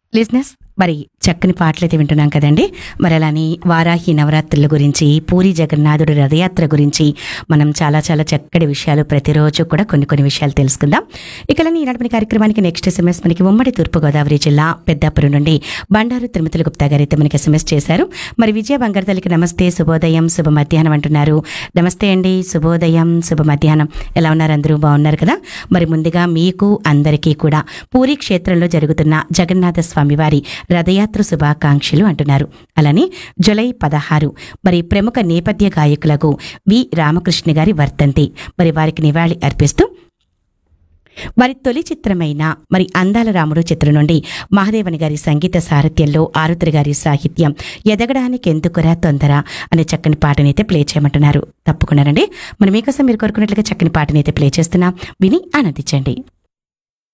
లిజినెస్ మరి చక్కని పాటలైతే వింటున్నాం కదండి మరి అలానే వారాహి నవరాత్రుల గురించి పూరి జగన్నాథుడి రథయాత్ర గురించి మనం చాలా చాలా చక్కటి విషయాలు ప్రతిరోజు కూడా కొన్ని కొన్ని విషయాలు తెలుసుకుందాం ఇక ఈనాటి కార్యక్రమానికి నెక్స్ట్ ఎస్ఎంఎస్ మనకి ఉమ్మడి తూర్పుగోదావరి జిల్లా పెద్దాపురం నుండి బండారు తిరుమతుల గుప్తా గారు అయితే మనకి ఎస్ఎంఎస్ చేశారు మరి విజయ బంగారతల్లికి నమస్తే శుభోదయం శుభ మధ్యాహ్నం అంటున్నారు నమస్తే అండి శుభోదయం శుభ మధ్యాహ్నం ఎలా ఉన్నారు అందరూ బాగున్నారు కదా మరి ముందుగా మీకు అందరికీ కూడా పూరి క్షేత్రంలో జరుగుతున్న జగన్నాథ స్వామి వారి రథయాత్ర శుభాకాంక్షలు అంటున్నారు అలానే జులై పదహారు మరి ప్రముఖ నేపథ్య గాయకులకు వి రామకృష్ణ గారి వర్తంతి మరి వారికి నివాళి అర్పిస్తూ మరి తొలి చిత్రమైన మరి అందాల రాముడు చిత్రం నుండి మహాదేవని గారి సంగీత సారథ్యంలో ఆరుద్ర గారి సాహిత్యం ఎదగడానికి ఎందుకురా తొందర అనే చక్కని పాటనైతే ప్లే చేయమంటున్నారు తప్పకుండా రండి మరి మీకోసం మీరు కోరుకున్నట్లుగా చక్కని పాటనైతే ప్లే చేస్తున్నా విని ఆనందించండి